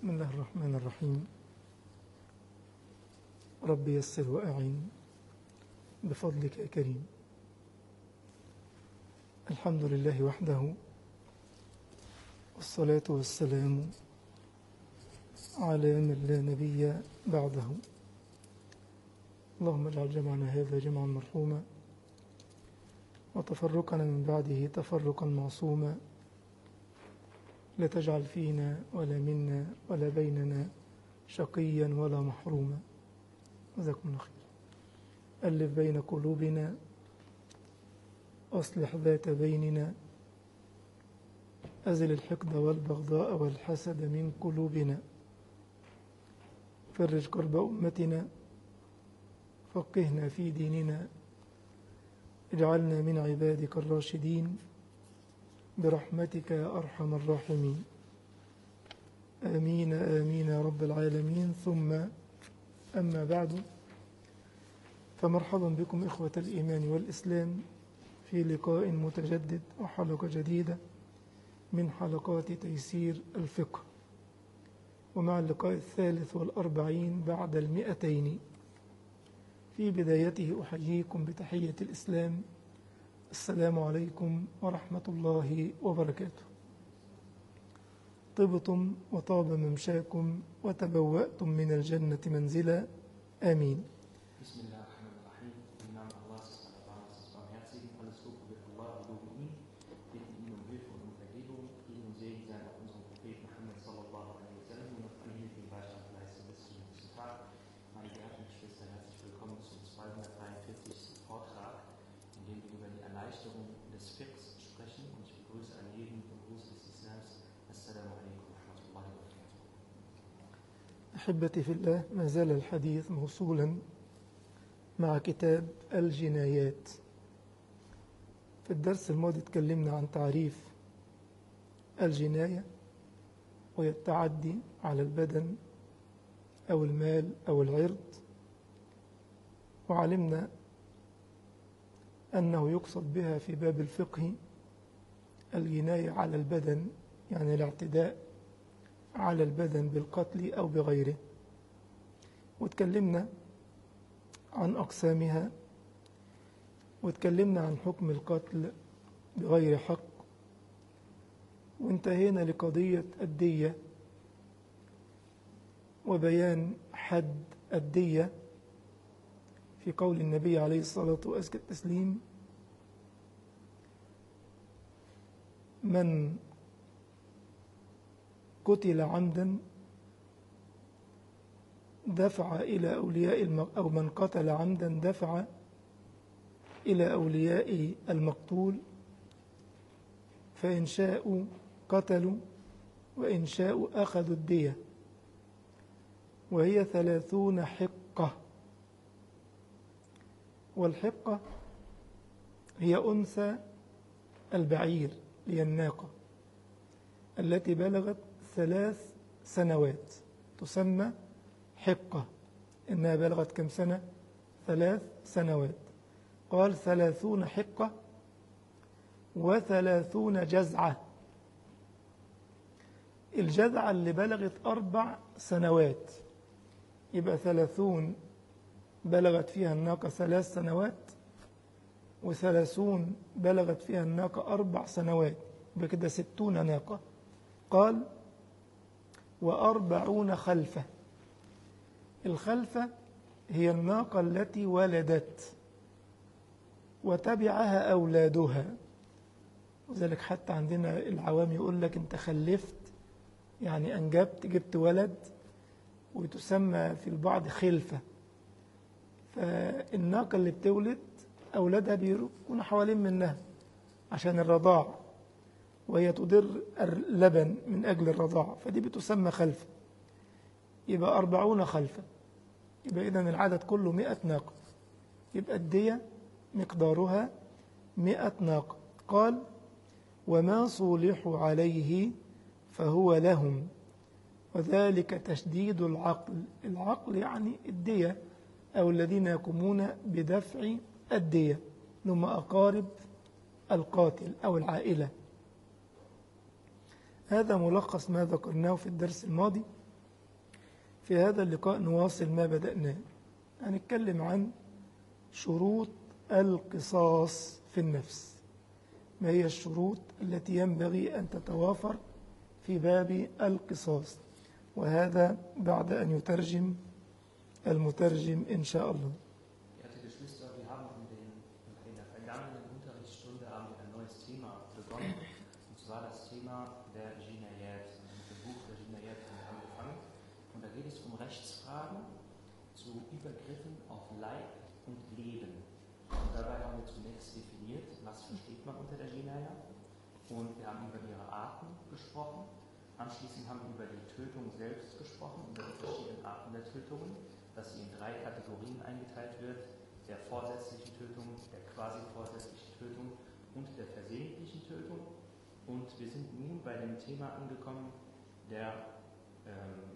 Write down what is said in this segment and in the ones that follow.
بسم الله الرحمن الرحيم رب يسر وأعين بفضلك يا كريم الحمد لله وحده والصلاة والسلام على من لا نبي بعده اللهم اجعل جمعنا هذا جمعا مرحوما وتفرقنا من بعده تفرقا معصوما لا تجعل فينا ولا منا ولا بيننا شقيا ولا محروما جزاكم الله خير ألف بين قلوبنا أصلح ذات بيننا أزل الحقد والبغضاء والحسد من قلوبنا فرج كرب أمتنا فقهنا في ديننا اجعلنا من عبادك الراشدين برحمتك يا أرحم الراحمين آمين آمين يا رب العالمين ثم أما بعد فمرحبا بكم إخوة الإيمان والإسلام في لقاء متجدد وحلقة جديدة من حلقات تيسير الفقه ومع اللقاء الثالث والأربعين بعد المئتين في بدايته أحييكم بتحية الإسلام السلام عليكم ورحمة الله وبركاته طبتم وطاب ممشاكم وتبوأتم من الجنة منزلا آمين Bismillahirrahmanirrahim. Im Namen Allahs, des Allerbarmers, des Barmherzigen, alles Lob wird Allah und loben ihn, bitten ihn um Hilfe und um Vergebung, ihn und Segen sein auf unseren Propheten Muhammad sallallahu alaihi wasallam und auf alle, die den Beistand leisten bis zum nächsten Tag. Meine geehrten Geschwister, herzlich willkommen zum 243. Vortrag, in dem wir über die Erleichterung des Fiqhs sprechen und ich begrüße an jeden im Gruß des Islams. Assalamu alaikum wa rahmatullahi wa barakatuh. أحبتي في الله ما زال الحديث موصولا مع كتاب الجنايات في الدرس الماضي تكلمنا عن تعريف الجناية وهي التعدي على البدن أو المال أو العرض وعلمنا أنه يقصد بها في باب الفقه الجناية على البدن يعني الاعتداء على البدن بالقتل أو بغيره وتكلمنا عن أقسامها وتكلمنا عن حكم القتل بغير حق وانتهينا لقضية الدية وبيان حد الدية في قول النبي عليه الصلاة وأزكى التسليم من قتل عمدا دفع إلى أولياء الم... أو من قتل عمدا دفع إلى أولياء المقتول فإن شاءوا قتلوا وإن شاءوا أخذوا الدية وهي ثلاثون حقة والحقة هي أنثى البعير هي الناقة التي بلغت ثلاث سنوات تسمى حقة إنها بلغت كم سنة ثلاث سنوات قال ثلاثون حقة وثلاثون جزعة الجزعة اللي بلغت أربع سنوات يبقى ثلاثون بلغت فيها الناقة ثلاث سنوات وثلاثون بلغت فيها الناقة أربع سنوات يبقى كده ستون ناقة قال وأربعون خلفة الخلفة هي الناقة التي ولدت وتبعها أولادها وذلك حتى عندنا العوام يقول لك أنت خلفت يعني أنجبت جبت ولد وتسمى في البعض خلفة فالناقة اللي بتولد أولادها بيكونوا حوالين منها عشان الرضاع وهي تضر اللبن من أجل الرضاعة فدي بتسمى خلفة يبقى أربعون خلفة يبقى إذن العدد كله مئة ناقة يبقى الدية مقدارها مئة ناقة قال وما صولحوا عليه فهو لهم وذلك تشديد العقل العقل يعني الدية أو الذين يقومون بدفع الدية هم أقارب القاتل أو العائلة هذا ملخص ما ذكرناه في الدرس الماضي في هذا اللقاء نواصل ما بدأناه هنتكلم عن شروط القصاص في النفس ما هي الشروط التي ينبغي أن تتوافر في باب القصاص وهذا بعد أن يترجم المترجم إن شاء الله Verehrte Geschwister, wir haben in, den, in der vergangenen Unterrichtsstunde haben wir ein neues Thema begonnen, und zwar das Thema der Jinayat. Mit dem Buch der Jinayat haben wir angefangen. Und da geht es um Rechtsfragen zu Übergriffen auf Leib und Leben. Und dabei haben wir zunächst definiert, was versteht man unter der Jinaya. Und wir haben über ihre Arten gesprochen. Anschließend haben wir über die Tötung selbst gesprochen, über die verschiedenen Arten der Tötungen, dass sie in drei Kategorien eingeteilt wird, der vorsätzlichen Tötung, der quasi vorsätzlichen Tötung und der versehentlichen Tötung. Und wir sind nun bei dem Thema angekommen, der ähm,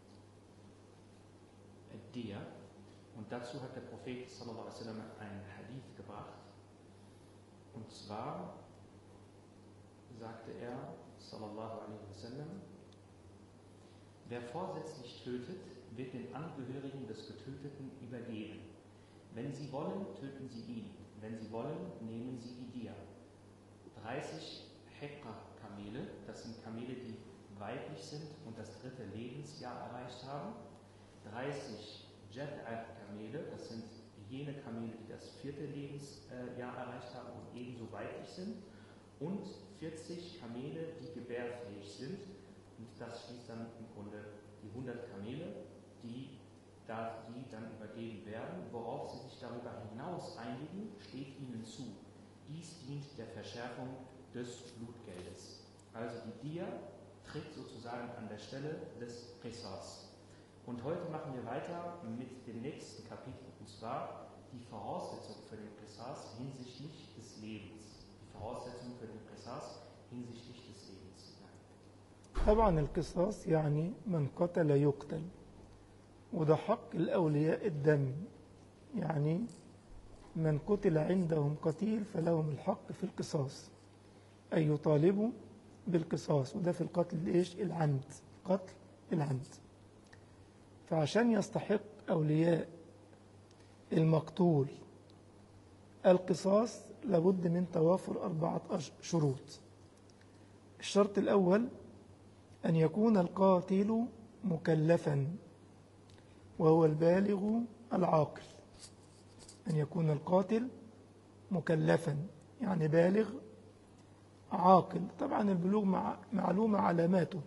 Dia. Und dazu hat der Prophet sallallahu alaihi wasallam einen Hadith gebracht. Und zwar sagte er, sallallahu alaihi wasallam, wer vorsätzlich tötet, wird den Angehörigen des Getöteten übergeben. Wenn sie wollen, töten sie ihn. Wenn sie wollen, nehmen sie die Dia. 30 Hektar-Kamele, das sind Kamele, die weiblich sind und das dritte Lebensjahr erreicht haben. 30 Jad'at-Kamele, das sind jene Kamele, die das vierte Lebensjahr erreicht haben und ebenso weiblich sind. Und 40 Kamele, die gebärfähig sind. Und das schließt dann im Grunde die 100 Kamele, die, da, die dann übergeben werden. Worauf sie sich darüber hinaus einigen, steht ihnen zu. Dies dient der Verschärfung des Blutgeldes. Also die Dia tritt sozusagen an der Stelle des Qisas. Und heute machen wir weiter mit dem nächsten Kapitel, und zwar die Voraussetzung für den Qisas hinsichtlich des Lebens. Die Voraussetzung für den Qisas hinsichtlich des Lebens. طبعا القصاص يعني من قتل يقتل وده حق الأولياء الدم يعني من قتل عندهم قتيل فلهم الحق في القصاص أي يطالبوا بالقصاص وده في القتل الإيش العمد قتل العمد فعشان يستحق أولياء المقتول القصاص لابد من توافر أربعة أش- شروط الشرط الأول أن يكون القاتل مكلفا وهو البالغ العاقل أن يكون القاتل مكلفا يعني بالغ عاقل طبعا البلوغ مع معلومة علاماته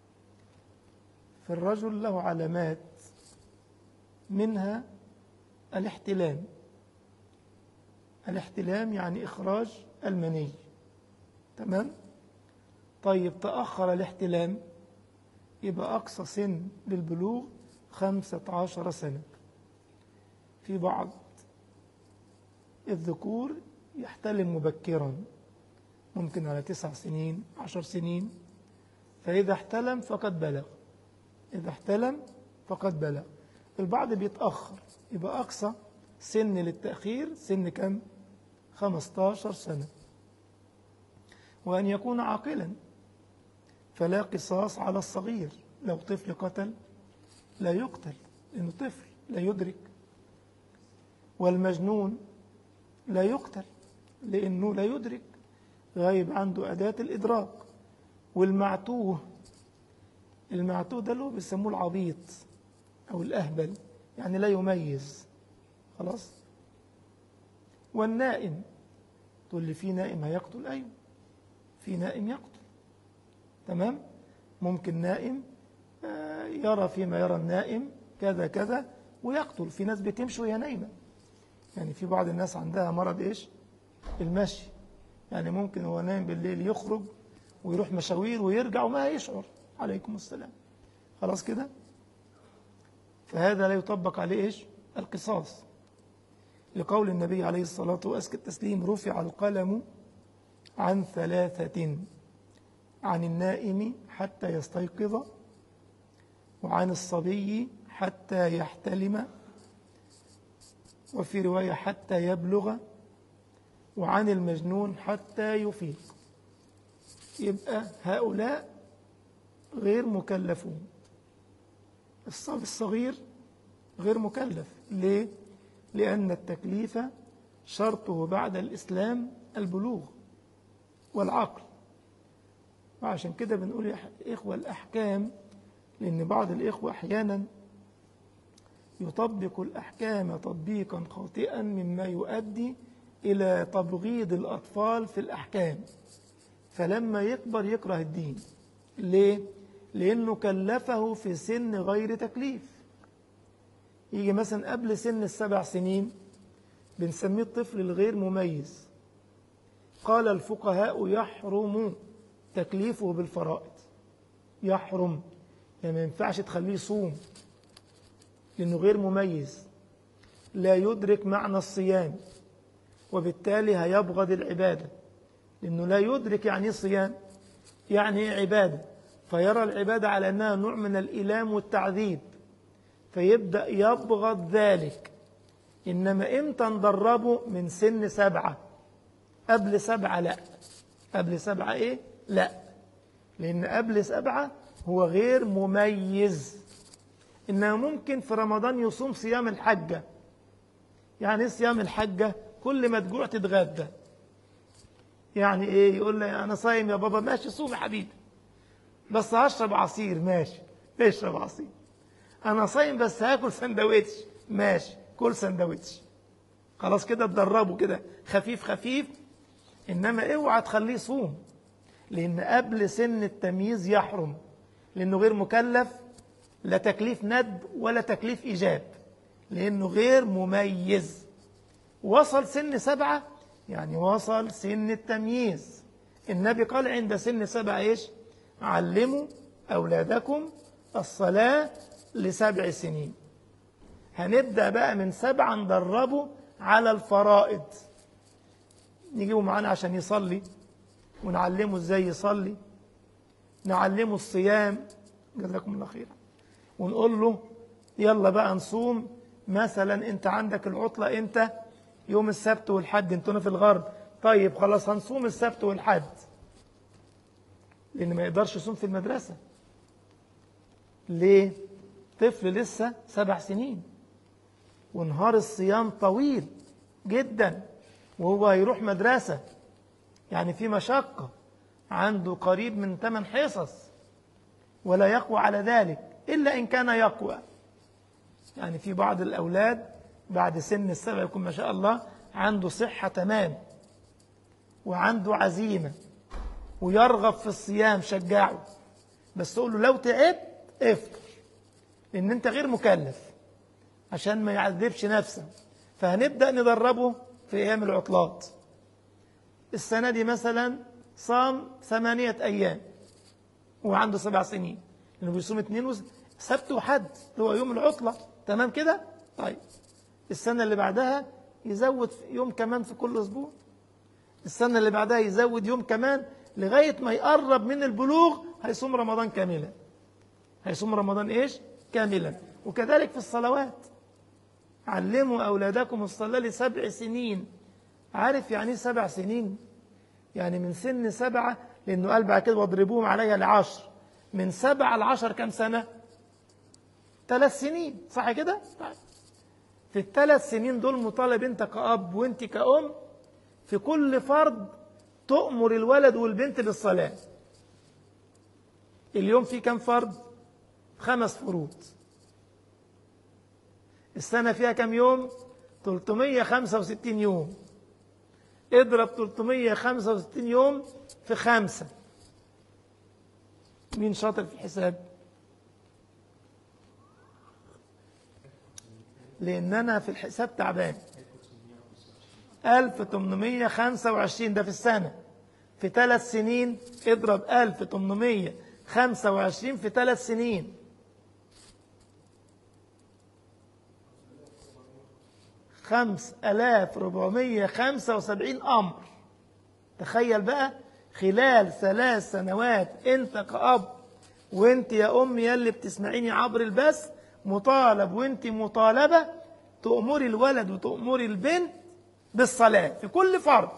فالرجل له علامات منها الاحتلام الاحتلام يعني إخراج المني تمام طيب تأخر الاحتلام يبقى أقصى سن للبلوغ خمسة عشر سنة في بعض الذكور يحتلم مبكرا ممكن على تسع سنين عشر سنين فإذا احتلم فقد بلغ إذا احتلم فقد بلغ البعض بيتأخر يبقى أقصى سن للتأخير سن كم 15 سنة وأن يكون عاقلا فلا قصاص على الصغير لو طفل قتل لا يقتل لأنه طفل لا يدرك والمجنون لا يقتل لأنه لا يدرك غايب عنده أداة الإدراك والمعتوه المعتوه ده اللي هو بيسموه العبيط أو الأهبل يعني لا يميز خلاص والنائم تقول لي في نائم هيقتل أيوه في نائم يقتل تمام ممكن نائم آه، يرى فيما يرى النائم كذا كذا ويقتل في ناس بتمشي وهي نايمة يعني في بعض الناس عندها مرض إيش المشي يعني ممكن هو نايم بالليل يخرج ويروح مشاوير ويرجع وما يشعر عليكم السلام خلاص كده فهذا لا يطبق عليه إيش القصاص لقول النبي عليه الصلاة وأزكى التسليم رفع القلم عن ثلاثة عن النائم حتى يستيقظ وعن الصبي حتى يحتلم وفي رواية حتى يبلغ وعن المجنون حتى يفيق يبقى هؤلاء غير مكلفون الصبي الصغير غير مكلف ليه؟ لأن التكليف شرطه بعد الإسلام البلوغ والعقل وعشان كده بنقول يا إخوة الأحكام لأن بعض الإخوة أحيانا يطبق الأحكام تطبيقا خاطئا مما يؤدي إلى تبغيض الأطفال في الأحكام فلما يكبر يكره الدين ليه؟ لأنه كلفه في سن غير تكليف يجي مثلا قبل سن السبع سنين بنسميه الطفل الغير مميز قال الفقهاء يحرم تكليفه بالفرائض يحرم يعني ما ينفعش تخليه يصوم لأنه غير مميز لا يدرك معنى الصيام وبالتالي هيبغض العبادة لأنه لا يدرك يعني ايه صيام يعني ايه عبادة فيرى العبادة على أنها نوع من الإلام والتعذيب فيبدأ يبغض ذلك إنما إمتى ندربه من سن سبعة قبل سبعة لا قبل سبعة إيه لا لأن قبل سبعة هو غير مميز إنما ممكن في رمضان يصوم صيام الحجة يعني إيه صيام الحجة كل ما تجوع تتغدى يعني إيه يقول لي أنا صايم يا بابا ماشي صوم يا حبيبي بس هشرب عصير ماشي اشرب عصير انا صايم بس هاكل سندوتش ماشي كل سندوتش خلاص كده تدربه كده خفيف خفيف انما اوعى تخليه صوم لان قبل سن التمييز يحرم لانه غير مكلف لا تكليف ند ولا تكليف ايجاب لانه غير مميز وصل سن سبعة يعني وصل سن التمييز النبي قال عند سن سبعة ايش علموا أولادكم الصلاة لسبع سنين هنبدأ بقى من سبعة ندربه على الفرائض نجيبه معانا عشان يصلي ونعلمه ازاي يصلي نعلمه الصيام جزاكم الله خيرا ونقول له يلا بقى نصوم مثلا انت عندك العطلة انت يوم السبت والحد انتوا في الغرب طيب خلاص هنصوم السبت والحد لأن ما يقدرش يصوم في المدرسة ليه؟ طفل لسه سبع سنين ونهار الصيام طويل جدا وهو هيروح مدرسة يعني في مشقة عنده قريب من ثمان حصص ولا يقوى على ذلك إلا إن كان يقوى يعني في بعض الأولاد بعد سن السبع يكون ما شاء الله عنده صحة تمام وعنده عزيمة ويرغب في الصيام شجعه بس تقول له لو تعبت افطر لان انت غير مكلف عشان ما يعذبش نفسه فهنبدا ندربه في ايام العطلات السنه دي مثلا صام ثمانيه ايام وعنده سبع سنين لانه بيصوم اثنين وس... سبت وحد اللي هو يوم العطله تمام كده طيب السنه اللي بعدها يزود يوم كمان في كل اسبوع السنه اللي بعدها يزود يوم كمان لغاية ما يقرب من البلوغ هيصوم رمضان كاملا هيصوم رمضان إيش؟ كاملا وكذلك في الصلوات علموا أولادكم الصلاة لسبع سنين عارف يعني سبع سنين يعني من سن سبعة لأنه قال بعد كده واضربوهم عليها لعشر من سبعة لعشر كم سنة ثلاث سنين صح كده في الثلاث سنين دول مطالب انت كأب وانت كأم في كل فرض تؤمر الولد والبنت بالصلاة اليوم في كم فرض خمس فروض السنة فيها كم يوم 365 يوم اضرب 365 يوم في خمسة مين شاطر في الحساب لأن أنا في الحساب تعبان 1825 ده في السنة في ثلاث سنين اضرب 1825 في ثلاث سنين خمس ألاف ربعمية خمسة وسبعين أمر تخيل بقى خلال ثلاث سنوات أنت كأب وأنت يا أم يلي بتسمعيني عبر البث مطالب وأنت مطالبة تأمري الولد وتأمري البنت بالصلاة في كل فرض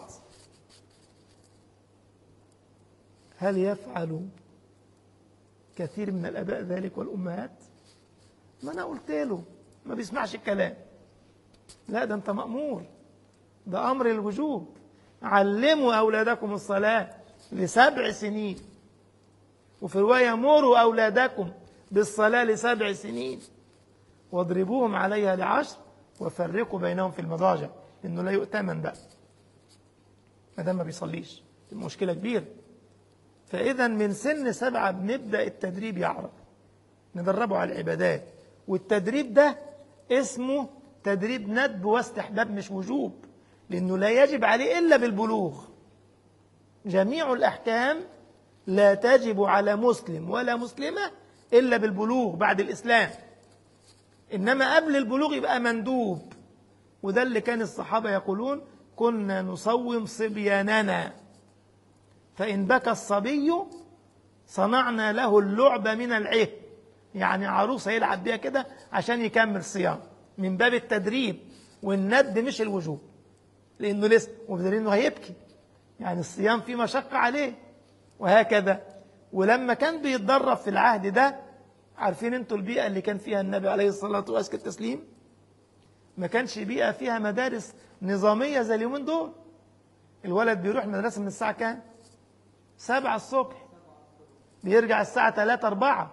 هل يفعل كثير من الأباء ذلك والأمهات ما انا قلت له ما بيسمعش الكلام لا ده انت مأمور ده امر الوجوب علموا اولادكم الصلاه لسبع سنين وفي روايه مروا اولادكم بالصلاه لسبع سنين واضربوهم عليها لعشر وفرقوا بينهم في المضاجع انه لا يؤتمن بقى ما دام ما بيصليش المشكله كبيره فاذا من سن سبعه بنبدا التدريب يعرف ندربه على العبادات والتدريب ده اسمه تدريب ندب واستحباب مش وجوب لانه لا يجب عليه الا بالبلوغ جميع الاحكام لا تجب على مسلم ولا مسلمه الا بالبلوغ بعد الاسلام انما قبل البلوغ يبقى مندوب وده اللي كان الصحابه يقولون كنا نصوم صبياننا فان بكى الصبي صنعنا له اللعب من العه يعني عروسه يلعب بيها كده عشان يكمل صيام من باب التدريب والند مش الوجوب لانه لسه وبدليل انه هيبكي يعني الصيام فيه مشقه عليه وهكذا ولما كان بيتدرب في العهد ده عارفين انتوا البيئه اللي كان فيها النبي عليه الصلاه وازكى التسليم ما كانش بيئه فيها مدارس نظاميه زي اليومين دول الولد بيروح مدرسه من الساعه كام سبعة الصبح بيرجع الساعة 3 4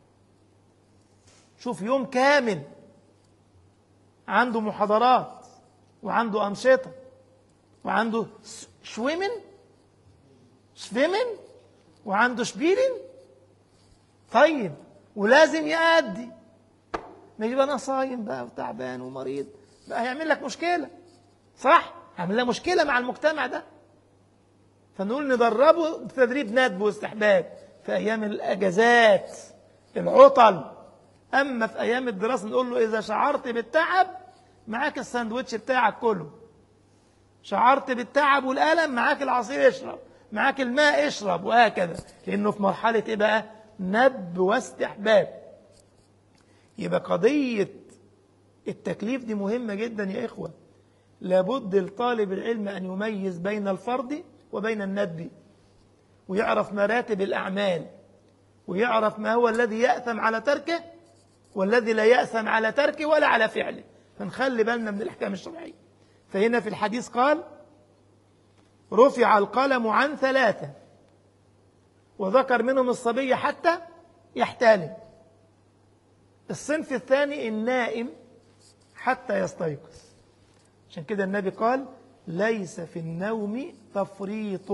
شوف يوم كامل عنده محاضرات وعنده أنشطة وعنده شويمن شويمن وعنده شبيرن طيب ولازم يأدي ما يبقى أنا صايم بقى وتعبان ومريض بقى هيعمل لك مشكلة صح؟ هيعمل لها مشكلة مع المجتمع ده فنقول ندربه بتدريب ندب واستحباب في أيام الأجازات العطل أما في أيام الدراسة نقول له إذا شعرت بالتعب معاك الساندوتش بتاعك كله شعرت بالتعب والألم معاك العصير اشرب معاك الماء اشرب وهكذا لأنه في مرحلة إيه بقى ندب واستحباب يبقى قضية التكليف دي مهمة جدا يا إخوة لابد لطالب العلم أن يميز بين الفرض وبين الندب ويعرف مراتب الأعمال ويعرف ما هو الذي يأثم على تركه والذي لا يأثم على تركه ولا على فعله فنخلي بالنا من الأحكام الشرعية فهنا في الحديث قال رفع القلم عن ثلاثة وذكر منهم الصبي حتى يحتلم الصنف الثاني النائم حتى يستيقظ عشان كده النبي قال ليس في النوم تفريط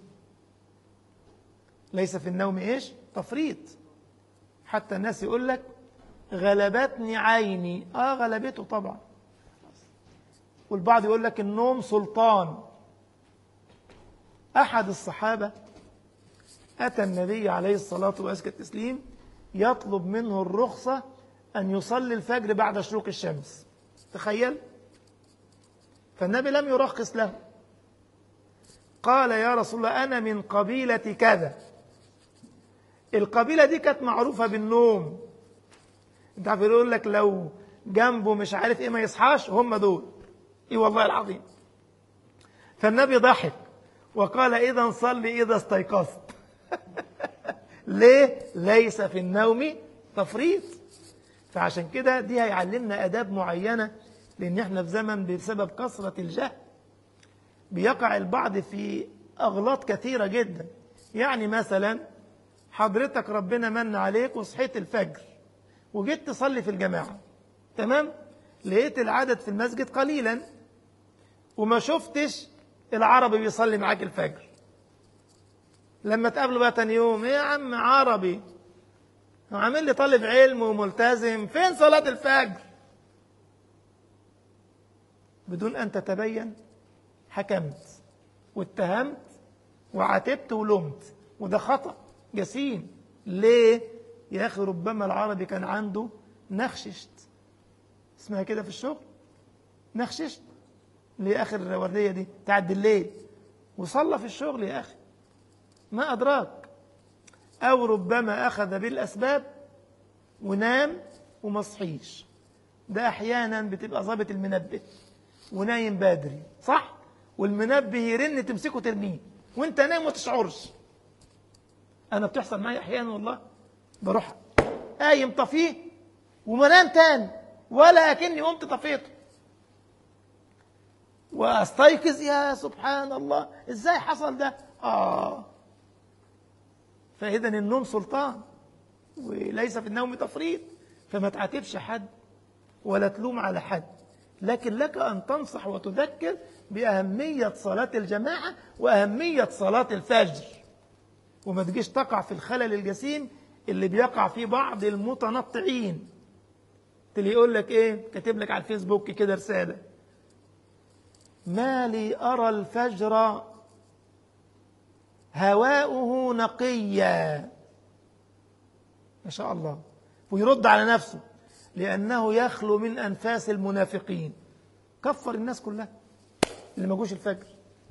ليس في النوم ايش تفريط حتى الناس يقول لك غلبتني عيني اه غلبته طبعا والبعض يقول لك النوم سلطان احد الصحابه اتى النبي عليه الصلاه وازكى التسليم يطلب منه الرخصه ان يصلي الفجر بعد شروق الشمس تخيل فالنبي لم يرخص له قال يا رسول الله أنا من قبيلة كذا القبيلة دي كانت معروفة بالنوم انت عارف يقول لك لو جنبه مش عارف ايه ما يصحاش هم دول ايه والله العظيم فالنبي ضحك وقال اذا صلي اذا استيقظت ليه ليس في النوم تفريط فعشان كده دي هيعلمنا اداب معينه لان احنا في زمن بسبب كثره الجهل بيقع البعض في اغلاط كثيره جدا يعني مثلا حضرتك ربنا من عليك وصحيت الفجر وجيت تصلي في الجماعه تمام لقيت العدد في المسجد قليلا وما شفتش العربي بيصلي معاك الفجر لما تقابله بقى تاني يوم ايه يا عم عربي عامل لي طالب علم وملتزم فين صلاة الفجر بدون أن تتبين حكمت واتهمت وعاتبت ولمت وده خطأ جسيم ليه يا أخي ربما العربي كان عنده نخششت اسمها كده في الشغل نخششت ليه آخر الوردية دي تعد الليل وصلى في الشغل يا أخي ما أدراك أو ربما أخذ بالأسباب ونام وما صحيش ده أحيانا بتبقى ظابط المنبه ونايم بدري صح والمنبه يرن تمسكه ترميه وانت نايم وما تشعرش انا بتحصل معايا احيانا والله بروح قايم طفيه وما نام تاني ولا أكني قمت طفيته واستيقظ يا سبحان الله ازاي حصل ده اه فاذا النوم سلطان وليس في النوم تفريط فما تعاتبش حد ولا تلوم على حد لكن لك ان تنصح وتذكر باهميه صلاه الجماعه واهميه صلاه الفجر وما تجيش تقع في الخلل الجسيم اللي بيقع فيه بعض المتنطعين اللي يقول لك ايه كاتب لك على الفيسبوك كده رساله ما لي أرى الفجر هواؤه نقيا ما شاء الله ويرد على نفسه لأنه يخلو من أنفاس المنافقين كفر الناس كلها اللي ما جوش الفجر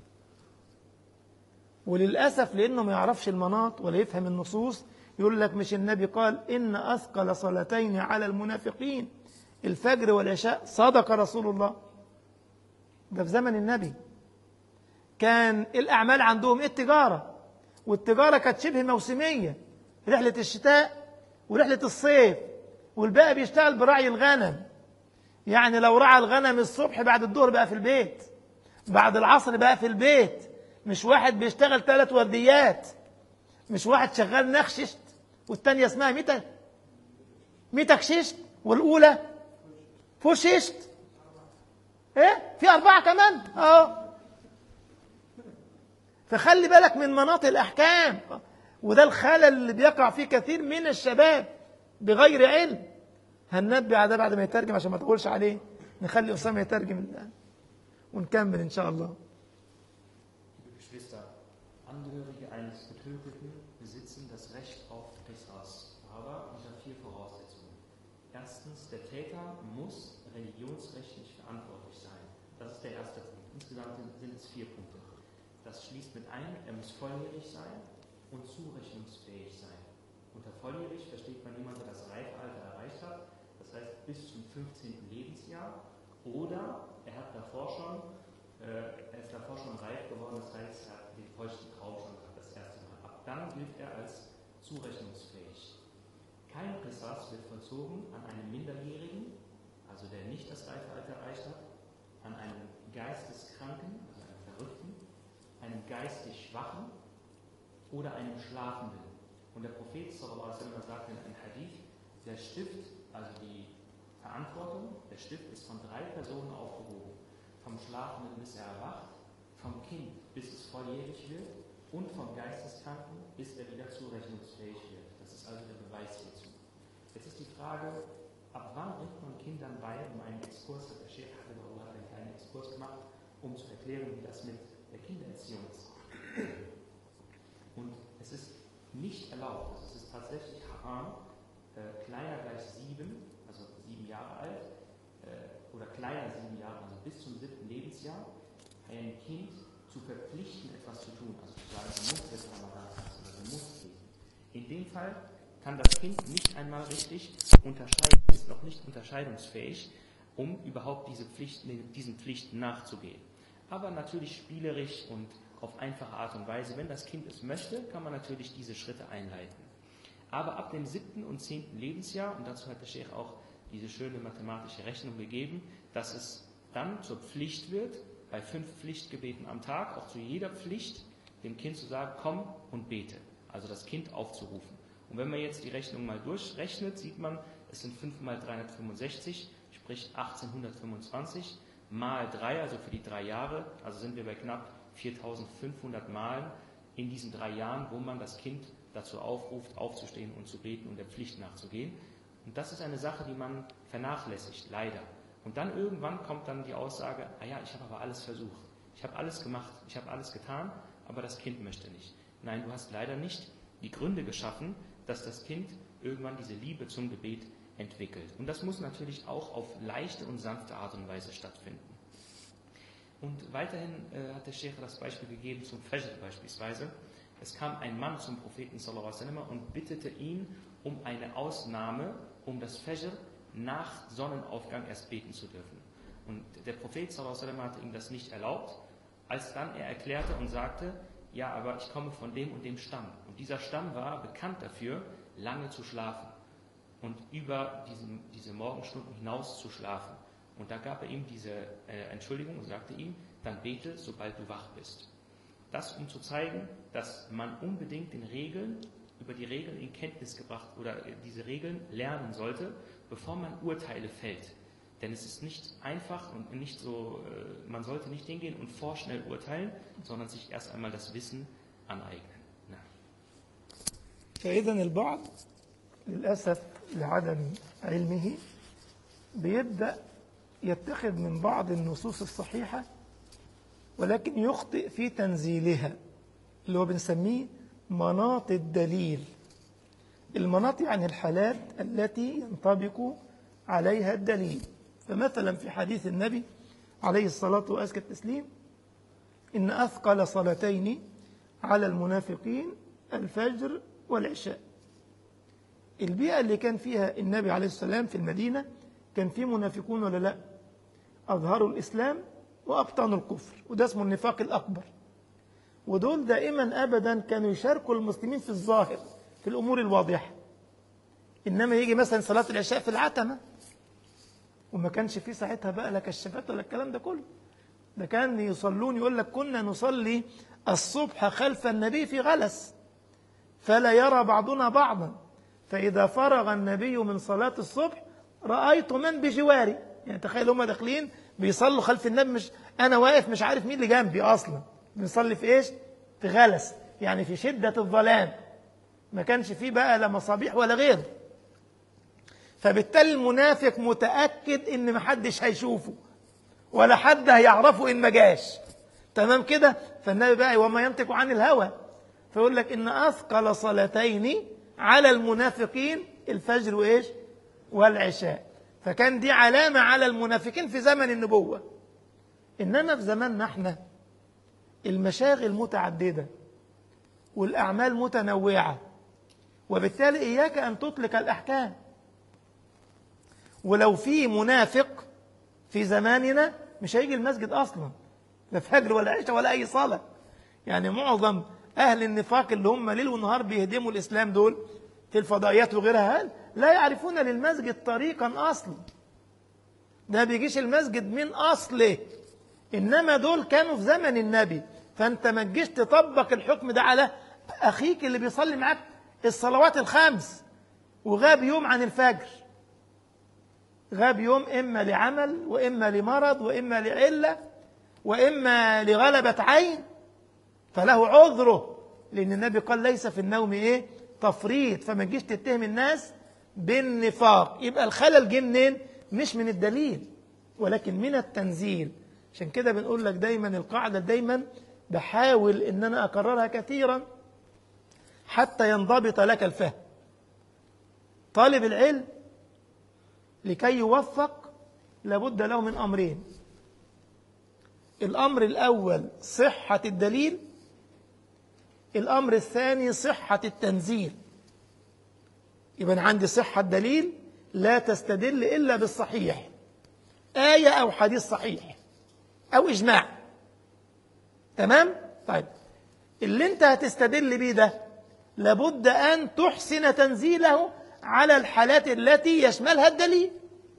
وللأسف لأنه ما يعرفش المناط ولا يفهم النصوص يقول لك مش النبي قال إن أثقل صلاتين على المنافقين الفجر والعشاء صدق رسول الله ده في زمن النبي كان الأعمال عندهم التجارة والتجارة كانت شبه موسمية رحلة الشتاء ورحلة الصيف والباقي بيشتغل برعي الغنم يعني لو رعى الغنم الصبح بعد الظهر بقى في البيت بعد العصر بقى في البيت مش واحد بيشتغل ثلاث ورديات مش واحد شغال نخششت والتانية اسمها ميتا ميتا كششت والأولى فوششت ايه في أربعة كمان اه فخلي بالك من مناط الأحكام وده الخلل اللي بيقع فيه كثير من الشباب بغير علم هننبه على ده بعد ما يترجم عشان ما تقولش عليه نخلي أسامة يترجم الآن ونكمل إن شاء الله Liebe Geschwister, Angehörige eines Getöteten besitzen das Recht auf Qisas, aber unter vier Voraussetzungen. Erstens, der Täter muss religionsrechtlich verantwortlich sein. Das ist der erste Punkt. Insgesamt sind, sind es vier Punkte. Das schließt mit ein, er muss volljährig sein und zurechnungsfähig sein. Unter volljährig versteht man jemanden, der das Reifalter erreicht hat, das heißt bis zum 15. Lebensjahr, oder er hat davor schon, äh, er ist davor schon reif geworden, das heißt, er hat den feuchten Traum schon gehabt, das erste Mal. Ab dann gilt er als zurechnungsfähig. Kein Qisas wird vollzogen an einem Minderjährigen, also der nicht das Reifealter erreicht hat, an einem Geisteskranken, also einem Verrückten, einem geistig Schwachen oder einem Schlafenden. Und der Prophet sallallahu alaihi wasallam sagt in einem Hadith, der Stift, also die Verantwortung, der Stift ist von drei Personen aufgehoben. Vom Schlafenden bis er erwacht, vom Kind bis es volljährig wird und vom Geisteskranken bis er wieder zurechnungsfähig wird. Das ist also der Beweis hierzu. Jetzt ist die Frage, ab wann bringt man Kindern bei, um einen Exkurs, der Sheikh Hafidullah hat einen kleinen Exkurs gemacht, um zu erklären, wie das mit der Kindererziehung ist. Und es ist nicht erlaubt, also es ist tatsächlich haram, äh, kleiner gleich sieben, also sieben Jahre alt, äh, oder kleiner sieben Jahre, also bis zum siebten Lebensjahr, ein Kind zu verpflichten, etwas zu tun. Also zu sagen, du musst jetzt Ramadan fasten oder du musst beten. In dem Fall kann das Kind nicht einmal richtig unterscheiden, ist noch nicht unterscheidungsfähig, um überhaupt diese Pflichten, diesen Pflichten nachzugehen. Aber natürlich spielerisch und auf einfache Art und Weise. Wenn das Kind es möchte, kann man natürlich diese Schritte einleiten. Aber ab dem siebten und zehnten Lebensjahr, und dazu hat der Sheikh auch diese schöne mathematische Rechnung gegeben, dass es dann zur Pflicht wird, bei fünf Pflichtgebeten am Tag, auch zu jeder Pflicht, dem Kind zu sagen, komm und bete. Also das Kind aufzurufen. Und wenn man jetzt die Rechnung mal durchrechnet, sieht man, es sind 5 mal 365, sprich 1825, mal 3, also für die drei Jahre, also sind wir bei knapp 4500 Malen in diesen drei Jahren, wo man das Kind dazu aufruft, aufzustehen und zu beten und der Pflicht nachzugehen. Und das ist eine Sache, die man vernachlässigt, leider. Und dann irgendwann kommt dann die Aussage, ah ja, ich habe aber alles versucht. Ich habe alles gemacht, ich habe alles getan, aber das Kind möchte nicht. Nein, du hast leider nicht die Gründe geschaffen, dass das Kind irgendwann diese Liebe zum Gebet entwickelt. Und das muss natürlich auch auf leichte und sanfte Art und Weise stattfinden. Und weiterhin äh, hat der Sheikh das Beispiel gegeben zum Fajr beispielsweise. Es kam ein Mann zum Propheten sallallahu alaihi wasallam und bittete ihn um eine Ausnahme, um das Fajr nach Sonnenaufgang erst beten zu dürfen. Und der Prophet sallallahu alaihi wasallam hatte ihm das nicht erlaubt, als dann er erklärte und sagte, ja, aber ich komme von dem und dem Stamm. Und dieser Stamm war bekannt dafür, lange zu schlafen. und über diesen, diese Morgenstunden hinaus zu schlafen. Und da gab er ihm diese äh, Entschuldigung und sagte ihm, dann bete, sobald du wach bist. Das, um zu zeigen, dass man unbedingt den Regeln, über die Regeln in Kenntnis gebracht oder äh, diese Regeln lernen sollte, bevor man Urteile fällt. Denn es ist nicht einfach und nicht so, äh, man sollte nicht hingehen und vorschnell urteilen, sondern sich erst einmal das Wissen aneignen. Na. فإذا البعض للأسف لعدم علمه بيبدأ يتخذ من بعض النصوص الصحيحة ولكن يخطئ في تنزيلها اللي هو بنسميه مناط الدليل المناط يعني الحالات التي ينطبق عليها الدليل فمثلا في حديث النبي عليه الصلاة وأزكى التسليم إن أثقل صلاتين على المنافقين الفجر والعشاء البيئة اللي كان فيها النبي عليه السلام في المدينة كان فيه منافقون ولا لا أظهروا الإسلام وأبطنوا الكفر وده اسمه النفاق الأكبر ودول دائما أبدا كانوا يشاركوا المسلمين في الظاهر في الأمور الواضحة إنما يجي مثلا صلاة العشاء في العتمة وما كانش فيه ساعتها بقى لا كشافات ولا الكلام ده كله ده كان يصلون يقول لك كنا نصلي الصبح خلف النبي في غلس فلا يرى بعضنا بعضا فإذا فرغ النبي من صلاة الصبح رأيت من بجواري يعني تخيل هم داخلين بيصلوا خلف النبي مش أنا واقف مش عارف مين اللي جنبي أصلا بنصلي في إيش في غلس يعني في شدة الظلام ما كانش فيه بقى لا مصابيح ولا غيره فبالتالي المنافق متأكد إن محدش هيشوفه ولا حد هيعرفه إن ما جاش تمام كده فالنبي بقى وما ينطق عن الهوى فيقول لك إن أثقل صلاتين على المنافقين الفجر وإيش والعشاء فكان دي علامة على المنافقين في زمن النبوة إنما في زماننا احنا المشاغل متعددة والأعمال متنوعة وبالتالي إياك أن تطلق الأحكام ولو في منافق في زماننا مش هيجي المسجد أصلا لا فجر ولا عشاء ولا أي صلاة يعني معظم أهل النفاق اللي هم ليل ونهار بيهدموا الإسلام دول في الفضائيات وغيرها لا يعرفون للمسجد طريقا أصلا ده بيجيش المسجد من أصله إنما دول كانوا في زمن النبي فأنت ما تجيش تطبق الحكم ده على أخيك اللي بيصلي معاك الصلوات الخمس وغاب يوم عن الفجر غاب يوم إما لعمل وإما لمرض وإما لعلة وإما لغلبة عين فله عذره لأن النبي قال ليس في النوم إيه تفريط فما تجيش تتهم الناس بالنفاق يبقى الخلل جه منين مش من الدليل ولكن من التنزيل عشان كده بنقول لك دايما القاعدة دايما بحاول ان انا اكررها كثيرا حتى ينضبط لك الفهم طالب العلم لكي يوفق لابد له من امرين الامر الاول صحة الدليل الامر الثاني صحة التنزيل يبقى أنا عندي صحة دليل لا تستدل إلا بالصحيح آية أو حديث صحيح أو إجماع تمام؟ طيب اللي أنت هتستدل بيه ده لابد أن تحسن تنزيله على الحالات التي يشملها الدليل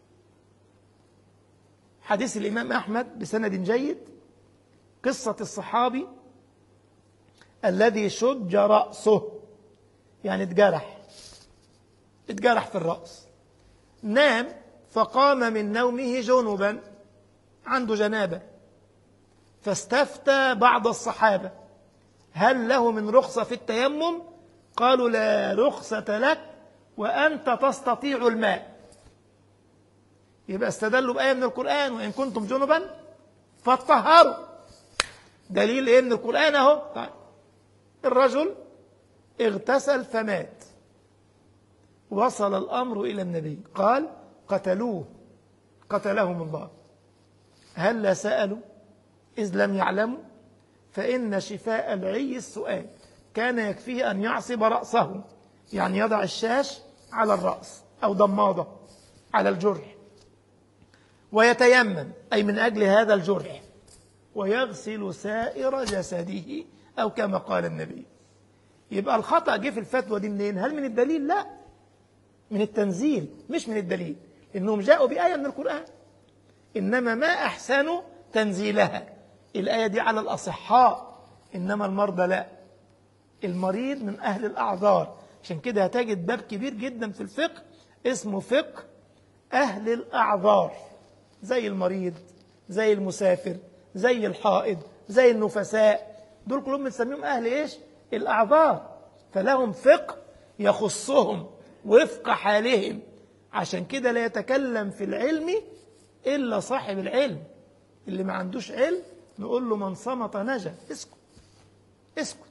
حديث الإمام أحمد بسند جيد قصة الصحابي الذي شج رأسه يعني اتجرح اتجرح في الرأس نام فقام من نومه جنبا عنده جنابة فاستفتى بعض الصحابة هل له من رخصة في التيمم قالوا لا رخصة لك وأنت تستطيع الماء يبقى استدلوا بآية من القرآن وإن كنتم جنبا فاطهروا دليل إيه من القرآن أهو طيب الرجل اغتسل فمات وصل الأمر إلى النبي قال قتلوه قتلهم الله هل لا سألوا إذ لم يعلموا فإن شفاء العي السؤال كان يكفيه أن يعصب رأسه يعني يضع الشاش على الرأس أو ضماضة على الجرح ويتيمم أي من أجل هذا الجرح ويغسل سائر جسده أو كما قال النبي يبقى الخطأ جه في الفتوى دي منين هل من الدليل لا من التنزيل مش من الدليل إنهم جاءوا بآية من القرآن إنما ما أحسنوا تنزيلها الآية دي على الأصحاء إنما المرضى لا المريض من أهل الأعذار عشان كده هتجد باب كبير جدا في الفقه اسمه فقه أهل الأعذار زي المريض زي المسافر زي الحائض زي النفساء دول كلهم بنسميهم أهل إيش الأعذار فلهم فقه يخصهم وفق حالهم عشان كده لا يتكلم في العلم إلا صاحب العلم اللي ما عندوش علم نقول له من صمت نجا اسكت اسكت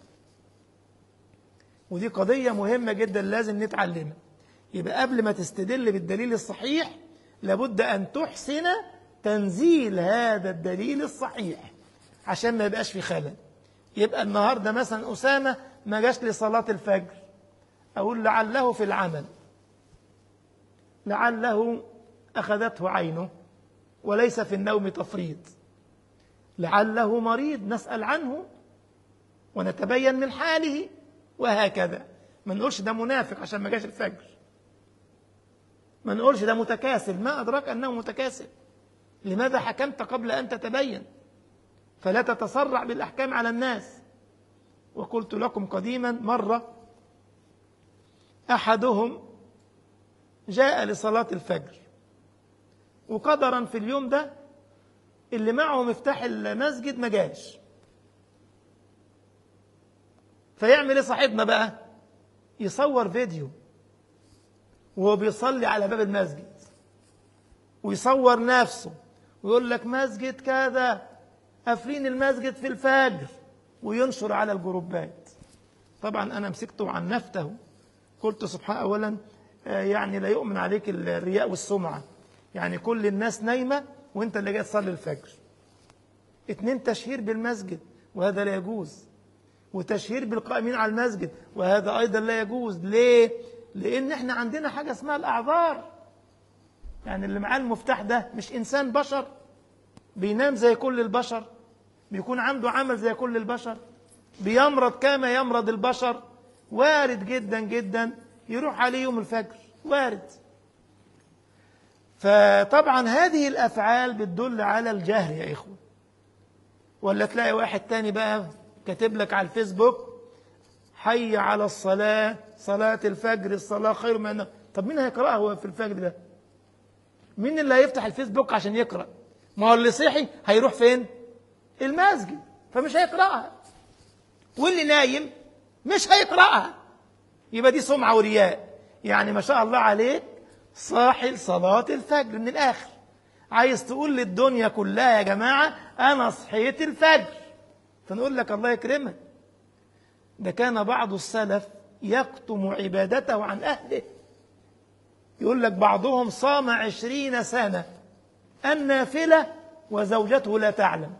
ودي قضية مهمة جدا لازم نتعلمها يبقى قبل ما تستدل بالدليل الصحيح لابد أن تحسن تنزيل هذا الدليل الصحيح عشان ما يبقاش في خلل يبقى النهاردة مثلا أسامة ما جاش لصلاة الفجر أقول لعله في العمل لعله أخذته عينه وليس في النوم تفريط لعله مريض نسأل عنه ونتبين من حاله وهكذا ما نقولش ده منافق عشان ما جاش الفجر ما نقولش ده متكاسل ما أدراك أنه متكاسل لماذا حكمت قبل أن تتبين فلا تتسرع بالأحكام على الناس وقلت لكم قديما مرة أحدهم جاء لصلاة الفجر وقدرا في اليوم ده اللي معه مفتاح المسجد ما جاش فيعمل ايه صاحبنا بقى يصور فيديو وهو بيصلي على باب المسجد ويصور نفسه ويقول لك مسجد كذا قافلين المسجد في الفجر وينشر على الجروبات طبعا انا مسكته عن نفته قلت سبحان اولا يعني لا يؤمن عليك الرياء والسمعه يعني كل الناس نايمه وانت اللي جاي تصلي الفجر اتنين تشهير بالمسجد وهذا لا يجوز وتشهير بالقائمين على المسجد وهذا ايضا لا يجوز ليه لان احنا عندنا حاجه اسمها الاعذار يعني اللي معاه المفتاح ده مش انسان بشر بينام زي كل البشر بيكون عنده عمل زي كل البشر بيمرض كما يمرض البشر وارد جدا جدا يروح عليه يوم الفجر وارد فطبعا هذه الافعال بتدل على الجهل يا اخوه ولا تلاقي واحد تاني بقى كاتب لك على الفيسبوك حي على الصلاة صلاة الفجر الصلاة خير من النوم طب مين هيقرأها هو في الفجر ده مين اللي هيفتح الفيسبوك عشان يقرأ ما هو اللي صحي هيروح فين المسجد فمش هيقرأها واللي نايم مش هيقرأها يبقى دي سمعة ورياء يعني ما شاء الله عليك صاحي لصلاة الفجر من الآخر عايز تقول للدنيا كلها يا جماعة أنا صحيت الفجر فنقول لك الله يكرمك ده كان بعض السلف يكتم عبادته عن أهله يقول لك بعضهم صام عشرين سنة النافلة وزوجته لا تعلم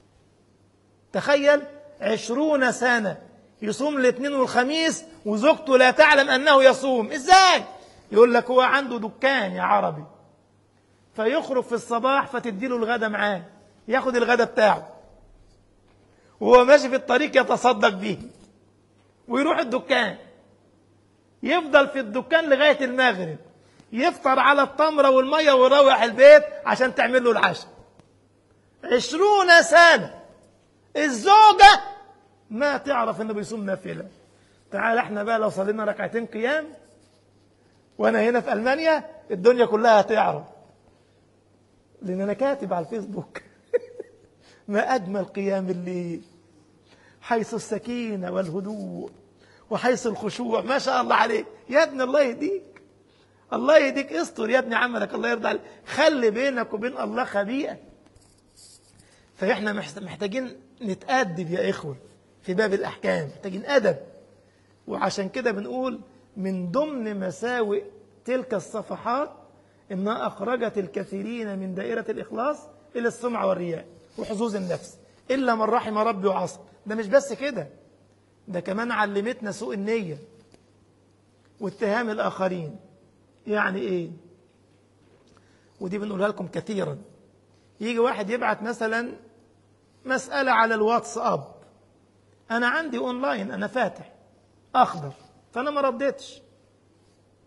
تخيل عشرون سنة يصوم الاثنين والخميس وزوجته لا تعلم أنه يصوم إزاي يقول لك هو عنده دكان يا عربي فيخرج في الصباح فتديله الغدا معاه ياخد الغدا بتاعه وهو ماشي في الطريق يتصدق به ويروح الدكان يفضل في الدكان لغاية المغرب يفطر على التمرة والمية ويروح البيت عشان تعمل له العشاء عشرون سنة الزوجة ما تعرف انه بيصوم نافلة تعال احنا بقى لو صلينا ركعتين قيام وانا هنا في المانيا الدنيا كلها هتعرف لان انا كاتب على الفيسبوك ما اجمل قيام الليل حيث السكينه والهدوء وحيث الخشوع ما شاء الله عليك يا ابني الله يهديك الله يهديك استر يا ابني عملك الله يرضى عليك خلي بينك وبين الله خبيئه فاحنا محتاجين نتأدب يا إخوة في باب الأحكام محتاجين أدب وعشان كده بنقول من ضمن مساوئ تلك الصفحات إنها أخرجت الكثيرين من دائرة الإخلاص إلى السمعة والرياء وحظوظ النفس إلا من رحم ربي وعصى ده مش بس كده ده كمان علمتنا سوء النية واتهام الآخرين يعني إيه ودي بنقولها لكم كثيرا يجي واحد يبعت مثلا مسألة على الواتساب أنا عندي أونلاين أنا فاتح أخضر فأنا ما رديتش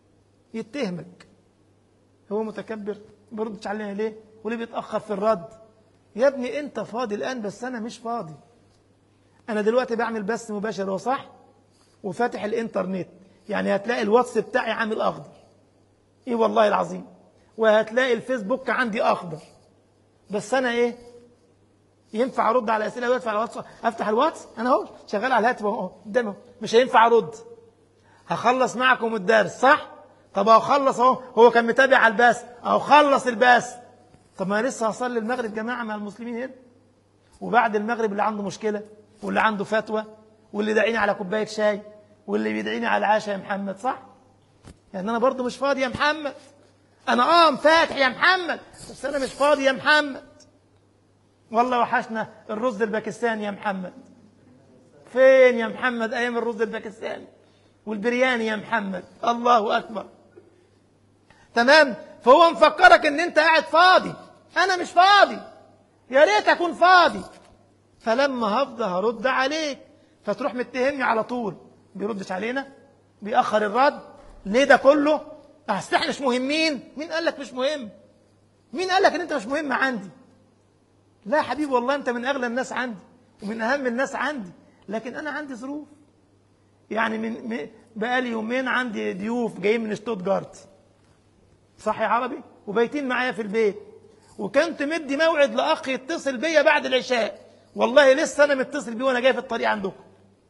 يتهمك هو متكبر ما بيردش علينا ليه وليه بيتاخر في الرد يا ابني انت فاضي الان بس انا مش فاضي انا دلوقتي بعمل بث مباشر هو صح وفاتح الانترنت يعني هتلاقي الواتس بتاعي عامل اخضر ايه والله العظيم وهتلاقي الفيسبوك عندي اخضر بس انا ايه ينفع ارد على اسئله ويدفع على الواتس افتح الواتس انا اهو شغال على الهاتف اهو قدامي أهو. مش هينفع ارد هخلص معكم الدرس صح طب اهو خلص اهو هو كان متابع على الباس اهو خلص الباس طب ما أنا لسه هصلي المغرب جماعه مع المسلمين هنا وبعد المغرب اللي عنده مشكله واللي عنده فتوى واللي داعيني على كوبايه شاي واللي بيدعيني على العشاء يا محمد صح يعني انا برضو مش فاضي يا محمد انا اه فاتح يا محمد بس انا مش فاضي يا محمد والله وحشنا الرز الباكستاني يا محمد فين يا محمد ايام الرز الباكستاني والبرياني يا محمد الله اكبر تمام فهو مفكرك ان انت قاعد فاضي انا مش فاضي يا ريت اكون فاضي فلما هفضى هرد عليك فتروح متهمني على طول بيردش علينا بيأخر الرد ليه ده كله اصل احنا مش مهمين مين قال لك مش مهم مين قال لك ان انت مش مهم عندي لا يا حبيبي والله انت من اغلى الناس عندي ومن اهم الناس عندي لكن انا عندي ظروف يعني من م- بقالي يومين عندي ضيوف جايين من شتوتجارت صح يا عربي وبايتين معايا في البيت وكنت مدي موعد لاخ يتصل بيا بعد العشاء والله لسه انا متصل بيه وانا جاي في الطريق عندكم